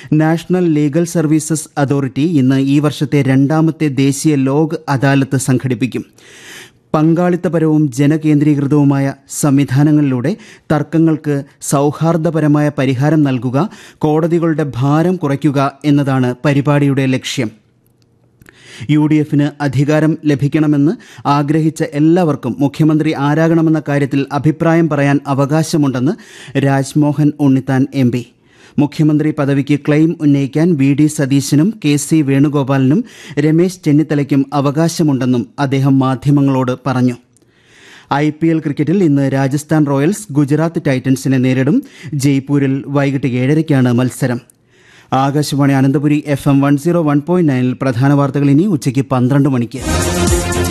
national legal services authority ഇന്ന് ഈ വർഷത്തെ രണ്ടാമത്തെ ദേശീയ ലോക് അദാലത്ത് സംഘടിപ്പിക്കും പങ്കാളിത്തപരവും ജനകേന്ദ്രീകൃതവുമായ സംവിധാനങ്ങളിലൂടെ തർക്കങ്ങൾക്ക് സൗഹാർദ്ദപരമായ പരിഹാരം നൽകുക കോടതികളുടെ ഭാരം കുറയ്ക്കുക എന്നതാണ് പരിപാടിയുടെ ലക്ഷ്യം യു ഡി എഫിന് അധികാരം ലഭിക്കണമെന്ന് ആഗ്രഹിച്ച എല്ലാവർക്കും മുഖ്യമന്ത്രി ആരാകണമെന്ന കാര്യത്തിൽ അഭിപ്രായം പറയാൻ അവകാശമുണ്ടെന്ന് രാജ്മോഹൻ ഉണ്ണിത്താൻ എം പി മുഖ്യമന്ത്രി പദവിക്ക് ക്ലെയിം ഉന്നയിക്കാൻ വി ഡി സതീശനും കെ സി വേണുഗോപാലിനും രമേശ് ചെന്നിത്തലയ്ക്കും അവകാശമുണ്ടെന്നും അദ്ദേഹം മാധ്യമങ്ങളോട് പറഞ്ഞു ഐ പി എൽ ക്രിക്കറ്റിൽ ഇന്ന് രാജസ്ഥാൻ റോയൽസ് ഗുജറാത്ത് ടൈറ്റൻസിനെ നേരിടും ജയ്പൂരിൽ വൈകിട്ട് ഏഴരയ്ക്കാണ് മത്സരം Akashvani Ananthapuri F M one zero one point നയനിൽ പ്രധാന വാർത്തകൾ ഇനി ഉച്ചയ്ക്ക് പന്ത്രണ്ട് മണിക്ക്